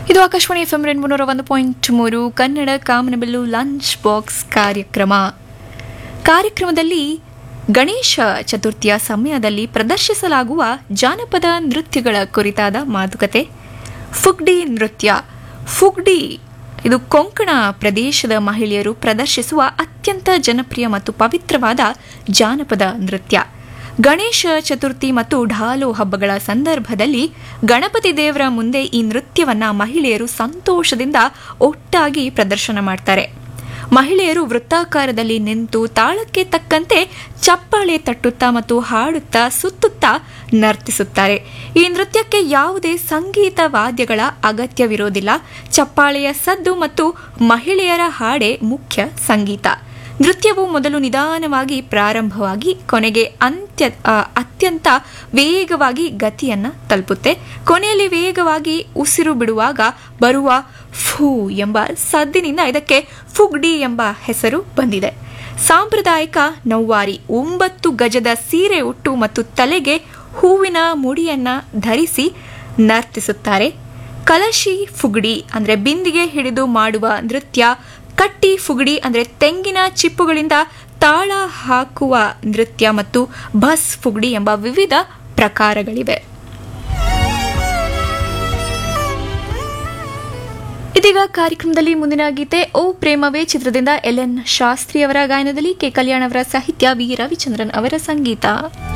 ಇದು Akashvani F M ಮುನ್ನೂರ ಒಂದು ಪಾಯಿಂಟ್ ಮೂರು ಕನ್ನಡ ಕಾಮನಬಿಲ್ಲು ಲಂಚ್ ಬಾಕ್ಸ್ ಕಾರ್ಯಕ್ರಮ ಕಾರ್ಯಕ್ರಮದಲ್ಲಿ ಗಣೇಶ ಚತುರ್ಥಿಯ ಸಮಯದಲ್ಲಿ ಪ್ರದರ್ಶಿಸಲಾಗುವ ಜಾನಪದ ನೃತ್ಯಗಳ ಕುರಿತಾದ ಮಾತುಕತೆ ಫುಗ್ಡಿ ನೃತ್ಯ ಫುಗ್ಡಿ ಇದು ಕೊಂಕಣ ಪ್ರದೇಶದ ಮಹಿಳೆಯರು ಪ್ರದರ್ಶಿಸುವ ಅತ್ಯಂತ ಜನಪ್ರಿಯ ಮತ್ತು ಪವಿತ್ರವಾದ ಜಾನಪದ ನೃತ್ಯ ಗಣೇಶ ಚತುರ್ಥಿ ಮತ್ತು ಢಾಲು ಹಬ್ಬಗಳ ಸಂದರ್ಭದಲ್ಲಿ ಗಣಪತಿ ದೇವರ ಮುಂದೆ ಈ ನೃತ್ಯವನ್ನ ಮಹಿಳೆಯರು ಸಂತೋಷದಿಂದ ಒಟ್ಟಾಗಿ ಪ್ರದರ್ಶನ ಮಾಡ್ತಾರೆ ಮಹಿಳೆಯರು ವೃತ್ತಾಕಾರದಲ್ಲಿ ನಿಂತು ತಾಳಕ್ಕೆ ತಕ್ಕಂತೆ ಚಪ್ಪಾಳೆ ತಟ್ಟುತ್ತಾ ಮತ್ತು ಹಾಡುತ್ತಾ ಸುತ್ತುತ್ತಾ ನರ್ತಿಸುತ್ತಾರೆ ಈ ನೃತ್ಯಕ್ಕೆ ಯಾವುದೇ ಸಂಗೀತ ವಾದ್ಯಗಳ ಅಗತ್ಯವಿರೋದಿಲ್ಲ ಚಪ್ಪಾಳೆಯ ಸದ್ದು ಮತ್ತು ಮಹಿಳೆಯರ ಹಾಡೆ ಮುಖ್ಯ ಸಂಗೀತ ನೃತ್ಯವು ಮೊದಲು ನಿಧಾನವಾಗಿ ಪ್ರಾರಂಭವಾಗಿ ಕೊನೆಗೆ ಅಂತ್ಯ ಆ, ಅತ್ಯಂತ ವೇಗವಾಗಿ ಗತಿಯನ್ನ ತಲುಪುತ್ತೆ ಕೊನೆಯಲ್ಲಿ ವೇಗವಾಗಿ ಉಸಿರು ಬಿಡುವಾಗ ಬರುವ ಫೂ ಎಂಬ ಸದ್ದಿನಿಂದ ಇದಕ್ಕೆ ಫುಗ್ಡಿ ಎಂಬ ಹೆಸರು ಬಂದಿದೆ ಸಾಂಪ್ರದಾಯಿಕ ನೌವಾರಿ ಒಂಬತ್ತು ಗಜದ ಸೀರೆ ಉಟ್ಟು ಮತ್ತು ತಲೆಗೆ ಹೂವಿನ ಮುಡಿಯನ್ನ ಧರಿಸಿ ನರ್ತಿಸುತ್ತಾರೆ ಕಲಶಿ ಫುಗಡಿ ಅಂದ್ರೆ ಬಿಂದಿಗೆ ಹಿಡಿದು ಮಾಡುವ ನೃತ್ಯ ಕಟ್ಟಿ ಫುಗಡಿ ಅಂದ್ರೆ ತೆಂಗಿನ ಚಿಪ್ಪುಗಳಿಂದ ತಾಳ ಹಾಕುವ ನೃತ್ಯ ಮತ್ತು ಬಸ್ ಫುಗಡಿ ಎಂಬ ವಿವಿಧ ಪ್ರಕಾರಗಳಿವೆ ಇದೀಗ ಕಾರ್ಯಕ್ರಮದಲ್ಲಿ ಮುಂದಿನ ಗೀತೆ ಓ ಪ್ರೇಮವೇ ಚಿತ್ರದಿಂದ ಎಲ್ ಎನ್ ಶಾಸ್ತ್ರಿ ಅವರ ಗಾಯನದಲ್ಲಿ ಕೆ ಕಲ್ಯಾಣ್ ಅವರ ಸಾಹಿತ್ಯ ವಿ ರವಿಚಂದ್ರನ್ ಅವರ ಸಂಗೀತ